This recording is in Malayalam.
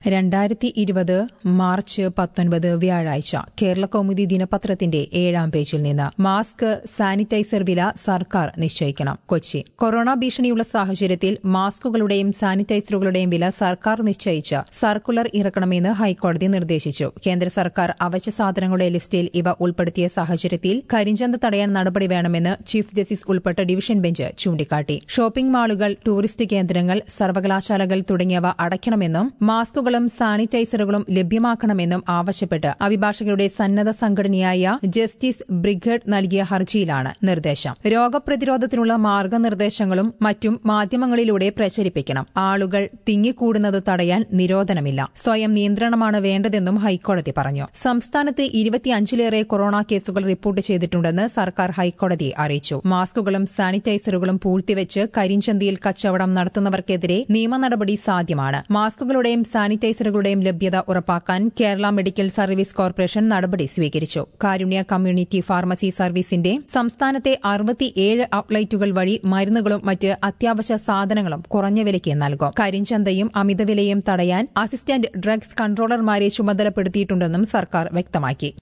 രണ്ടായിരത്തി ഇരുപത് മാർച്ച് പത്തൊൻപത് വ്യാഴാഴ്ച കേരള കൗമുദി ദിനപത്രത്തിന്റെ ഏഴാം പേജിൽ നിന്ന് മാസ്ക് സാനിറ്റൈസർ വില സർക്കാർ നിശ്ചയിക്കണം കൊച്ചി കൊറോണ ഭീഷണിയുള്ള സാഹചര്യത്തിൽ മാസ്കുകളുടെയും സാനിറ്റൈസറുകളുടെയും വില സർക്കാർ നിശ്ചയിച്ച് സർക്കുലർ ഇറക്കണമെന്ന് ഹൈക്കോടതി നിർദ്ദേശിച്ചു കേന്ദ്ര സർക്കാർ അവശ്യ സാധനങ്ങളുടെ ലിസ്റ്റിൽ ഇവ ഉൾപ്പെടുത്തിയ സാഹചര്യത്തിൽ കരിഞ്ചന്ത തടയാൻ നടപടി വേണമെന്ന് ചീഫ് ജസ്റ്റിസ് ഉൾപ്പെട്ട ഡിവിഷൻ ബെഞ്ച് ചൂണ്ടിക്കാട്ടി ഷോപ്പിംഗ് മാളുകൾ ടൂറിസ്റ്റ് കേന്ദ്രങ്ങൾ സർവകലാശാലകൾ തുടങ്ങിയവ അടയ്ക്കണമെന്നും മാസ്കുകളും സാനിറ്റൈസറുകളും ലഭ്യമാക്കണമെന്നും ആവശ്യപ്പെട്ട് അഭിഭാഷകരുടെ സന്നദ്ധ സംഘടനയായ ജസ്റ്റിസ് ബ്രിഗേഡ് നൽകിയ ഹർജിയിലാണ് നിർദ്ദേശം രോഗപ്രതിരോധത്തിനുള്ള മാർഗനിർദ്ദേശങ്ങളും മറ്റും മാധ്യമങ്ങളിലൂടെ പ്രചരിപ്പിക്കണം ആളുകൾ തിങ്ങിക്കൂടുന്നത് തടയാൻ നിരോധനമില്ല സ്വയം നിയന്ത്രണമാണ് വേണ്ടതെന്നും ഹൈക്കോടതി പറഞ്ഞു സംസ്ഥാനത്ത് ഇരുപത്തിയഞ്ചിലേറെ കൊറോണ കേസുകൾ റിപ്പോർട്ട് ചെയ്തിട്ടുണ്ടെന്ന് സർക്കാർ ഹൈക്കോടതിയെ അറിയിച്ചു മാസ്കുകളും സാനിറ്റൈസറുകളും പൂഴ്ത്തിവെച്ച് കരിഞ്ചന്തയിൽ കച്ചവടം നടത്തുന്നവർക്കെതിരെ നിയമ നടപടി സാധ്യമാണ് മാസ്കുകളുടെയും സാനിറ്റൈസറുകളുടെയും ലഭ്യത ഉറപ്പാക്കാൻ കേരള മെഡിക്കൽ സർവീസ് കോർപ്പറേഷൻ നടപടി സ്വീകരിച്ചു കാരുണ്യ കമ്മ്യൂണിറ്റി ഫാർമസി സർവീസിന്റെ സംസ്ഥാനത്തെ അറുപത്തിയേഴ് ഔട്ട്ലെറ്റുകൾ വഴി മരുന്നുകളും മറ്റ് അത്യാവശ്യ സാധനങ്ങളും കുറഞ്ഞ വിലയ്ക്ക് നൽകും കരിഞ്ചന്തയും അമിതവിലയും തടയാൻ അസിസ്റ്റന്റ് ഡ്രഗ്സ് കൺട്രോളർമാരെ ചുമതലപ്പെടുത്തിയിട്ടുണ്ടെന്നും സർക്കാർ വ്യക്തമാക്കി